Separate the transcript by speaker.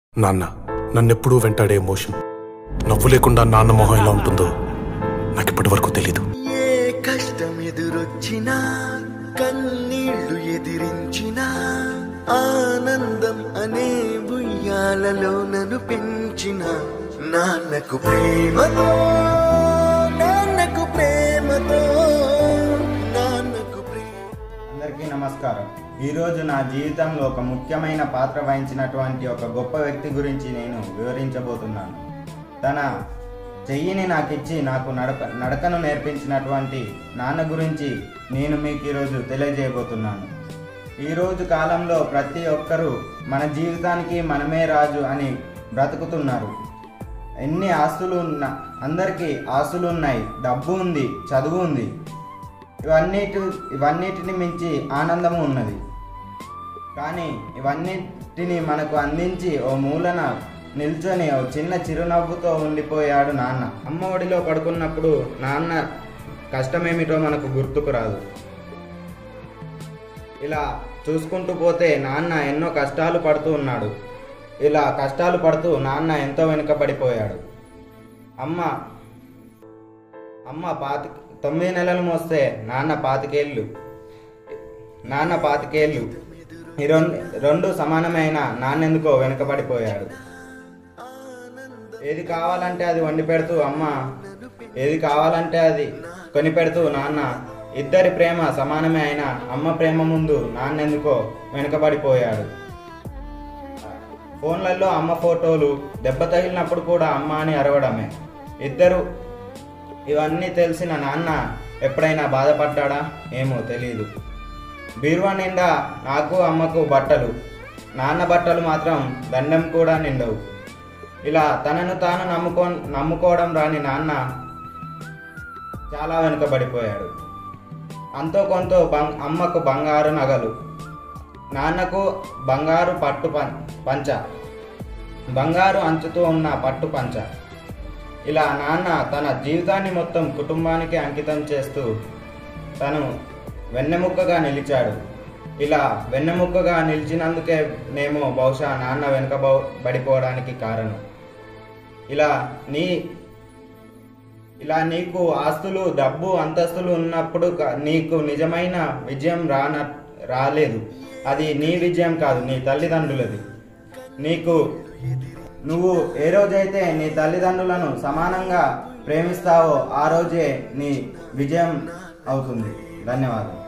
Speaker 1: నాన్న నన్నెప్పుడూ వెంటాడే ఎమోషన్ నవ్వు లేకుండా నాన్న మొహం ఎలా ఉంటుందో నాకు ఇప్పటి వరకు తెలీదు
Speaker 2: ఏ కష్టం ఎదురొచ్చినా కన్నీళ్లు ఎదిరించినా ఆనందం అనే ఉయ్యాలలో నన్ను పెంచిన నాన్నకు ప్రేమతో నాన్నకు ప్రేమతో నాన్నకు ప్రేమ
Speaker 3: అందరికీ నమస్కారం ఈరోజు నా జీవితంలో ఒక ముఖ్యమైన పాత్ర వహించినటువంటి ఒక గొప్ప వ్యక్తి గురించి నేను వివరించబోతున్నాను తన చెయ్యిని నాకు ఇచ్చి నాకు నడక నడకను నేర్పించినటువంటి నాన్న గురించి నేను మీకు ఈరోజు తెలియజేయబోతున్నాను ఈరోజు కాలంలో ప్రతి ఒక్కరూ మన జీవితానికి మనమే రాజు అని బ్రతుకుతున్నారు ఎన్ని ఆస్తులు ఉన్న అందరికీ ఆస్తులు ఉన్నాయి డబ్బు ఉంది చదువు ఉంది ఇవన్నిటి ఇవన్నిటిని మించి ఆనందము ఉన్నది కానీ ఇవన్నిటిని మనకు అందించి ఓ మూలన నిల్చొని ఓ చిన్న చిరునవ్వుతో ఉండిపోయాడు నాన్న అమ్మ ఒడిలో పడుకున్నప్పుడు నాన్న కష్టమేమిటో మనకు గుర్తుకు రాదు ఇలా చూసుకుంటూ పోతే నాన్న ఎన్నో కష్టాలు పడుతూ ఉన్నాడు ఇలా కష్టాలు పడుతూ నాన్న ఎంతో వెనుకబడిపోయాడు అమ్మ అమ్మ పాతి తొమ్మిది నెలలు మోస్తే నాన్న పాతికేళ్ళు నాన్న పాతికేళ్ళు ఈ రెండు రెండు సమానమైన నాన్నెందుకో వెనుకబడిపోయాడు ఏది కావాలంటే అది వండి పెడుతూ అమ్మ ఏది కావాలంటే అది కొని పెడుతూ నాన్న ఇద్దరి ప్రేమ సమానమే అయినా అమ్మ ప్రేమ ముందు నాన్నెందుకో వెనుకబడిపోయాడు ఫోన్లలో అమ్మ ఫోటోలు దెబ్బ తగిలినప్పుడు కూడా అమ్మ అని అరవడమే ఇద్దరు ఇవన్నీ తెలిసిన నాన్న ఎప్పుడైనా బాధపడ్డాడా ఏమో తెలియదు బీరువా నిండా నాకు అమ్మకు బట్టలు నాన్న బట్టలు మాత్రం దండం కూడా నిండవు ఇలా తనను తాను నమ్ముకో నమ్ముకోవడం రాని నాన్న చాలా వెనుకబడిపోయాడు అంతో కొంత బంగ్ అమ్మకు బంగారు నగలు నాన్నకు బంగారు పట్టు పం పంచ బంగారు అంచుతూ ఉన్న పట్టు పంచ ఇలా నాన్న తన జీవితాన్ని మొత్తం కుటుంబానికి అంకితం చేస్తూ తను వెన్నెముక్కగా నిలిచాడు ఇలా వెన్నెముక్కగా నిలిచినందుకే నేమో బహుశా నాన్న వెనుకబడిపోవడానికి కారణం ఇలా నీ ఇలా నీకు ఆస్తులు డబ్బు అంతస్తులు ఉన్నప్పుడు క- నీకు నిజమైన విజయం రాన రాలేదు అది నీ విజయం కాదు నీ తల్లిదండ్రులది నీకు నువ్వు ఏ రోజైతే నీ తల్లిదండ్రులను సమానంగా ప్రేమిస్తావో ఆ రోజే నీ విజయం అవుతుంది ధన్యవాదాలు